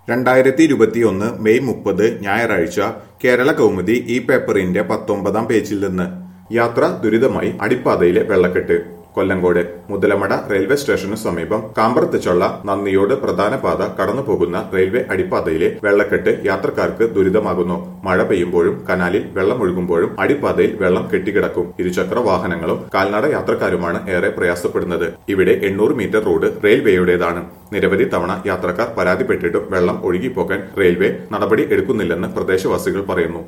രണ്ടായിരത്തി ഇരുപത്തിയൊന്ന് മെയ് മുപ്പത് ഞായറാഴ്ച കേരള കൗമുദി ഈ പേപ്പറിന്റെ പത്തൊമ്പതാം പേജിൽ നിന്ന് യാത്ര ദുരിതമായി അടിപ്പാതയിലെ വെള്ളക്കെട്ട് കൊല്ലങ്കോട് മുതലമട റെയിൽവേ സ്റ്റേഷനു സമീപം കാമ്പറത്തുചുള്ള നന്ദിയോട് പ്രധാന പാത കടന്നു പോകുന്ന റെയിൽവേ അടിപ്പാതയിലെ വെള്ളക്കെട്ട് യാത്രക്കാർക്ക് ദുരിതമാകുന്നു മഴ പെയ്യുമ്പോഴും കനാലിൽ വെള്ളമൊഴുകുമ്പോഴും അടിപ്പാതയിൽ വെള്ളം കെട്ടിക്കിടക്കും ഇരുചക്ര വാഹനങ്ങളും കാൽനട യാത്രക്കാരുമാണ് ഏറെ പ്രയാസപ്പെടുന്നത് ഇവിടെ എണ്ണൂറ് മീറ്റർ റോഡ് റെയിൽവേയുടേതാണ് നിരവധി തവണ യാത്രക്കാർ പരാതിപ്പെട്ടിട്ടും വെള്ളം ഒഴുകിപ്പോകാൻ റെയിൽവേ നടപടി എടുക്കുന്നില്ലെന്ന് പ്രദേശവാസികൾ പറയുന്നു